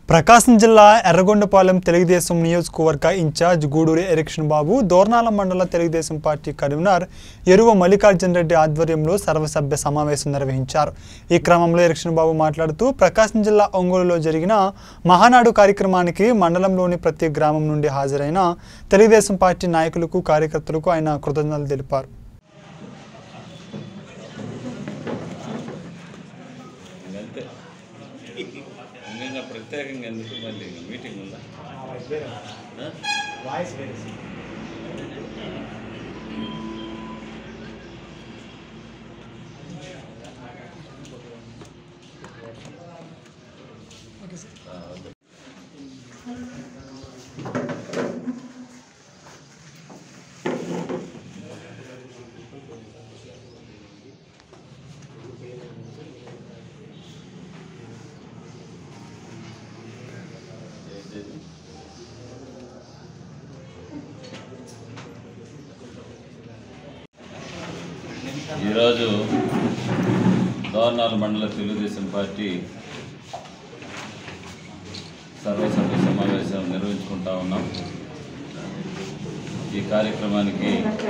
ప్రకాశం జిల్లా ఎర్రగొండపాలెం తెలుగుదేశం నియోజకవర్గ ఇన్ఛార్జ్ గూడూరి ఎరిక్షన్ బాబు దోర్నాల మండల తెలుగుదేశం పార్టీ కన్వీనర్ ఎరువ మల్లికార్జున రెడ్డి ఆధ్వర్యంలో సర్వసభ్య సమావేశం నిర్వహించారు ఈ క్రమంలో ఎరిక్షన్ బాబు మాట్లాడుతూ ప్రకాశం జిల్లా ఒంగోలులో జరిగిన మహానాడు కార్యక్రమానికి మండలంలోని ప్రతి గ్రామం నుండి హాజరైన తెలుగుదేశం పార్టీ నాయకులకు కార్యకర్తలకు ఆయన కృతజ్ఞతలు తెలిపారు ఇంకంతే ఇంకా ప్రత్యేకంగా ఎందుకు మళ్ళీ మీటింగ్ ఉందా ఆ? ఆ, ఓకే. ఏంటిది? ఈరోజు దోర్నాల మండల తెలుగుదేశం పార్టీ సర్వసభ్య సమావేశం నిర్వహించుకుంటా ఉన్నాం ఈ కార్యక్రమానికి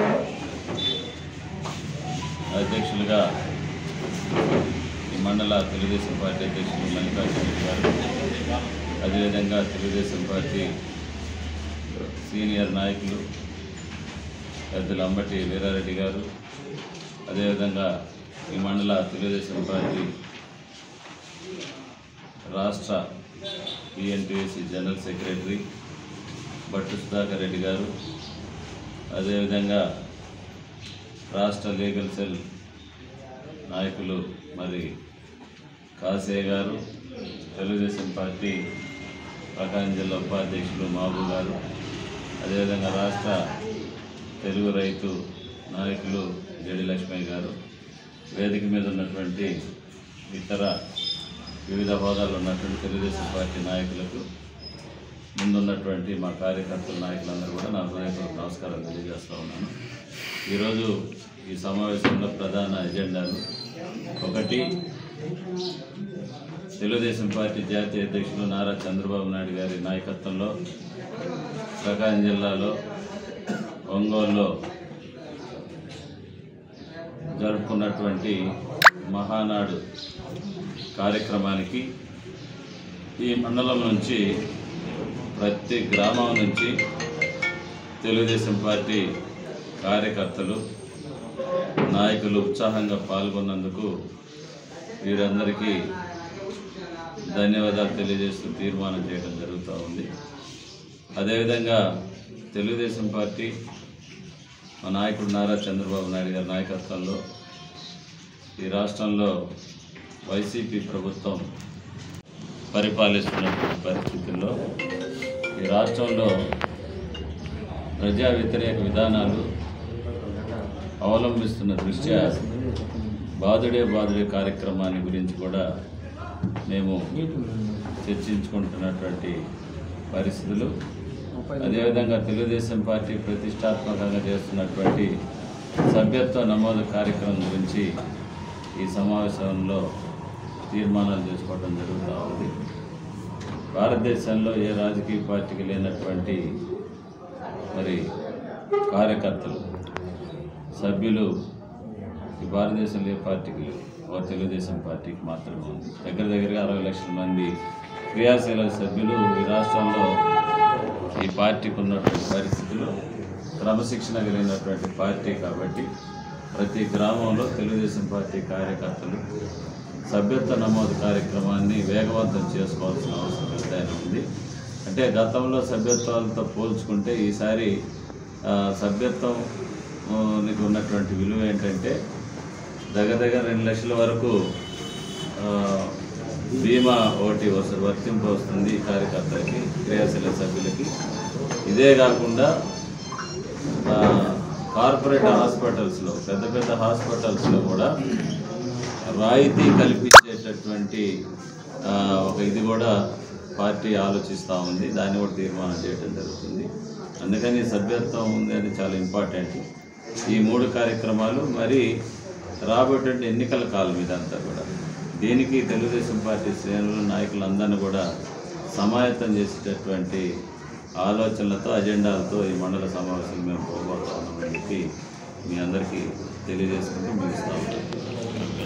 అధ్యక్షులుగా ఈ మండల తెలుగుదేశం పార్టీ అధ్యక్షులు మల్లికార్జున రెడ్డి గారు అదేవిధంగా తెలుగుదేశం పార్టీ సీనియర్ నాయకులు పెద్దలు అంబటి వీరారెడ్డి గారు అదేవిధంగా ఈ మండల తెలుగుదేశం పార్టీ రాష్ట్ర PNPSC general secretary Bhattu Sudhakar Reddy గారు అదేవిధంగా రాష్ట్ర లీగల్ సెల్ నాయకులు మరి కాసే గారు తెలుగుదేశం పార్టీ ప్రకాశం జిల్లా ఉపాధ్యక్షులు మహబూబ్ గారు అదేవిధంగా రాష్ట్ర తెలుగు రైతు నాయకులు జడి లక్ష్మయ్య గారు వేదిక మీద ఉన్నటువంటి ఇతర వివిధ హోదాలు ఉన్నటువంటి తెలుగుదేశం పార్టీ నాయకులకు ముందున్నటువంటి మా కార్యకర్తల నాయకులందరూ కూడా నా హృదయపూర్వక నమస్కారం తెలియజేస్తూ ఉన్నాను ఈరోజు ఈ సమావేశంలో ప్రధాన ఎజెండాలు ఒకటి తెలుగుదేశం పార్టీ జాతీయ అధ్యక్షులు నారా చంద్రబాబు నాయుడు గారి నాయకత్వంలో ప్రకాశం జిల్లాలో ఒంగోలులో జరుపుకున్నటువంటి మహానాడు కార్యక్రమానికి ఈ మండలం నుంచి ప్రతి గ్రామం నుంచి తెలుగుదేశం పార్టీ కార్యకర్తలు నాయకులు ఉత్సాహంగా పాల్గొన్నందుకు వీరందరికీ ధన్యవాదాలు తెలియజేస్తూ తీర్మానం చేయడం జరుగుతూ ఉంది అదేవిధంగా తెలుగుదేశం పార్టీ మా నాయకుడు నారా చంద్రబాబు నాయుడు గారి నాయకత్వంలో ఈ రాష్ట్రంలో వైసీపీ ప్రభుత్వం పరిపాలిస్తున్నటువంటి పరిస్థితుల్లో ఈ రాష్ట్రంలో ప్రజా వ్యతిరేక విధానాలు అవలంబిస్తున్న దృష్ట్యా బాదుడే బాదుడే కార్యక్రమాన్ని గురించి కూడా మేము చర్చించుకుంటున్నటువంటి పరిస్థితులు అదేవిధంగా తెలుగుదేశం పార్టీ ప్రతిష్టాత్మకంగా చేస్తున్నటువంటి సభ్యత్వ నమోదు కార్యక్రమం గురించి ఈ సమావేశంలో తీర్మానాలు చేసుకోవడం జరుగుతూ ఉంది భారతదేశంలో ఏ రాజకీయ పార్టీకి లేనటువంటి మరి కార్యకర్తలు సభ్యులు ఈ భారతదేశంలో ఏ పార్టీకి లేవు ఒక తెలుగుదేశం పార్టీకి మాత్రమే ఉంది దగ్గర దగ్గరగా అరవై లక్షల మంది క్రియాశీల సభ్యులు ఈ రాష్ట్రంలో ఈ పార్టీకి ఉన్నటువంటి పరిస్థితులు క్రమశిక్షణ కలిగినటువంటి పార్టీ కాబట్టి ప్రతి గ్రామంలో తెలుగుదేశం పార్టీ కార్యకర్తలు సభ్యత్వ నమోదు కార్యక్రమాన్ని వేగవంతం చేసుకోవాల్సిన అవసరం ఎంతైనా ఉంది అంటే గతంలో సభ్యత్వాలతో పోల్చుకుంటే ఈసారి ఆ, సభ్యత్వం ఆ, నీకు ఉన్నటువంటి విలువ ఏంటంటే దగ్గర దగ్గర రెండు లక్షల వరకు ఆ, బీమా ఒకటి వస్తు వర్తింపు వస్తుంది ఈ కార్యకర్తలకి క్రియాశీల సభ్యులకి ఇదే కాకుండా ఆ, కార్పొరేట్ హాస్పిటల్స్లో పెద్ద పెద్ద హాస్పిటల్స్లో కూడా రాయితీ కల్పించేటటువంటి ఆ, ఒక ఇది కూడా పార్టీ ఆలోచిస్తూ ఉంది దాన్ని కూడా తీర్మానం చేయడం జరుగుతుంది అందుకని సభ్యత్వం ఉంది అది చాలా ఇంపార్టెంట్ ఈ మూడు కార్యక్రమాలు మరి రాబోయేటువంటి ఎన్నికల కాలం ఇదంతా కూడా దీనికి తెలుగుదేశం పార్టీ శ్రేణులు నాయకులందరినీ కూడా సమాయత్తం చేసేటటువంటి ఆలోచనలతో అజెండాలతో ఈ మండల సమావేశం మేము పోగొడుతున్నామని చెప్పి మీ అందరికీ తెలియజేసుకుంటూ ముగిస్తా ఉన్నాం